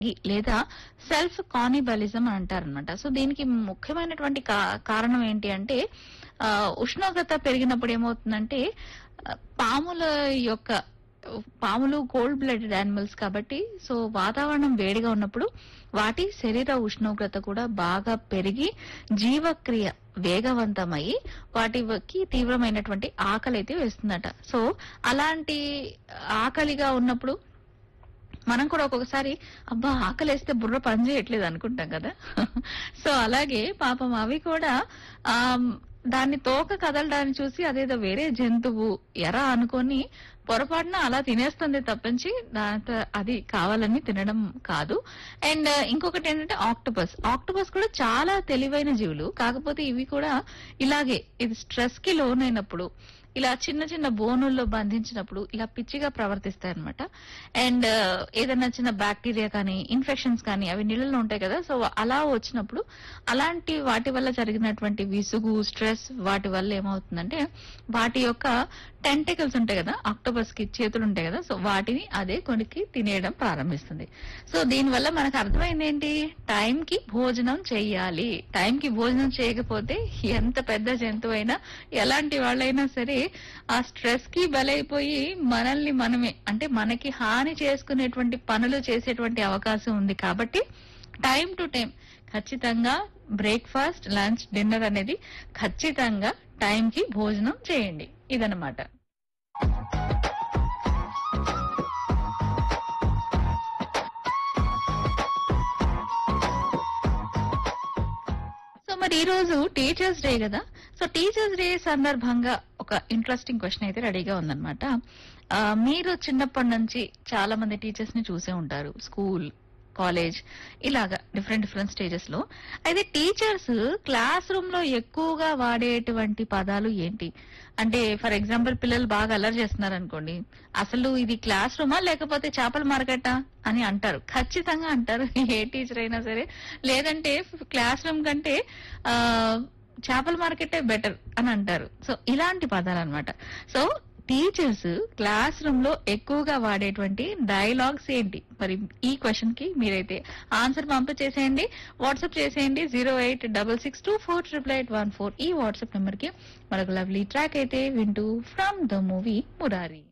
లేదా సెల్ఫ్ కానిబలిజం అని అంటారనమాట సో దీనికి ముఖ్యమైనటువంటి కా- కారణం ఏంటి అంటే ఆ, ఉష్ణోగ్రత పెరిగినప్పుడు ఏమవుతుందంటే ఆ, పాముల యొక్క పాములు కోల్డ్ బ్లడెడ్ యానిమల్స్ కాబట్టి సో వాతావరణం వేడిగా ఉన్నప్పుడు వాటి శరీర ఉష్ణోగ్రత కూడా బాగా పెరిగి జీవక్రియ వేగవంతమై వాటికి తీవ్రమైనటువంటి ఆకలి అయితే వేస్తుందట సో అలాంటి ఆకలిగా ఉన్నప్పుడు మనం కూడా ఒక్కొక్కసారి అబ్బా ఆకలేస్తే బుర్ర పని చేయట్లేదు అనుకుంటాం కదా సో అలాగే పాపం అవి కూడా ఆ దాన్ని తోక కదలడాన్ని చూసి అదేదో వేరే జంతువు ఎరా అనుకొని పొరపాటున అలా తినేస్తుంది తప్పించి దాంతో అది కావాలని తినడం కాదు అండ్ ఇంకొకటి ఏంటంటే ఆక్టోపస్ ఆక్టోపస్ కూడా చాలా తెలివైన జీవులు కాకపోతే ఇవి కూడా ఇలాగే ఇది స్ట్రెస్ కి లోనైనప్పుడు ఇలా చిన్న చిన్న బోనుల్లో బంధించినప్పుడు ఇలా పిచ్చిగా ప్రవర్తిస్తాయి అనమాట అండ్ ఏదైనా చిన్న బ్యాక్టీరియా కానీ ఇన్ఫెక్షన్స్ కానీ అవి నీళ్ళలో ఉంటాయి కదా సో అలా వచ్చినప్పుడు అలాంటి వాటి వల్ల జరిగినటువంటి విసుగు స్ట్రెస్ వాటి వల్ల ఏమవుతుందంటే వాటి యొక్క టెంటికల్స్ ఉంటాయి కదా ఆక్టోబస్ కి చేతులు ఉంటాయి కదా సో వాటిని అదే కొనికి తినేయడం ప్రారంభిస్తుంది సో దీనివల్ల మనకు అర్థమైంది ఏంటి టైం కి భోజనం చెయ్యాలి టైం కి భోజనం చేయకపోతే ఎంత పెద్ద జంతువు అయినా ఎలాంటి వాళ్ళైనా సరే ఆ స్ట్రెస్ కి బలైపోయి మనల్ని మనమే అంటే మనకి హాని చేసుకునేటువంటి పనులు చేసేటువంటి అవకాశం ఉంది కాబట్టి టైం టు టైం ఖచ్చితంగా బ్రేక్ఫాస్ట్ లంచ్ డిన్నర్ అనేది ఖచ్చితంగా టైం కి భోజనం చేయండి ఇదనమాట సో మరి ఈ రోజు టీచర్స్ డే కదా సో టీచర్స్ డే సందర్భంగా ఒక ఇంట్రెస్టింగ్ క్వశ్చన్ అయితే రెడీగా ఉందన్నమాట ఆ, మీరు చిన్నప్పటి నుంచి చాలా మంది టీచర్స్ ని చూసే ఉంటారు స్కూల్ కాలేజ్ ఇలాగా డిఫరెంట్ డిఫరెంట్ స్టేజెస్ లో అయితే టీచర్స్ క్లాస్ రూమ్ లో ఎక్కువగా వాడేటువంటి పదాలు ఏంటి అంటే ఫర్ ఎగ్జాంపుల్ పిల్లలు బాగా అల్లరి చేస్తున్నారు అనుకోండి అసలు ఇది క్లాస్ రూమా లేకపోతే చేపల మార్కెటా అని అంటారు ఖచ్చితంగా అంటారు ఏ టీచర్ అయినా సరే లేదంటే క్లాస్ రూమ్ కంటే ఆ చేపల మార్కెటే బెటర్ అని అంటారు సో ఇలాంటి పదాలు అనమాట సో టీచర్స్ క్లాస్ రూమ్ లో ఎక్కువగా వాడేటువంటి డైలాగ్స్ ఏంటి మరి ఈ క్వశ్చన్ కి మీరైతే ఆన్సర్ పంపించేసేయండి వాట్సాప్ చేసేయండి zero eight double six two four triple eight one four ఈ వాట్సాప్ నెంబర్ కి మరొక లవ్లీ ట్రాక్ అయితే వింటూ ఫ్రమ్ ద మూవీ మురారి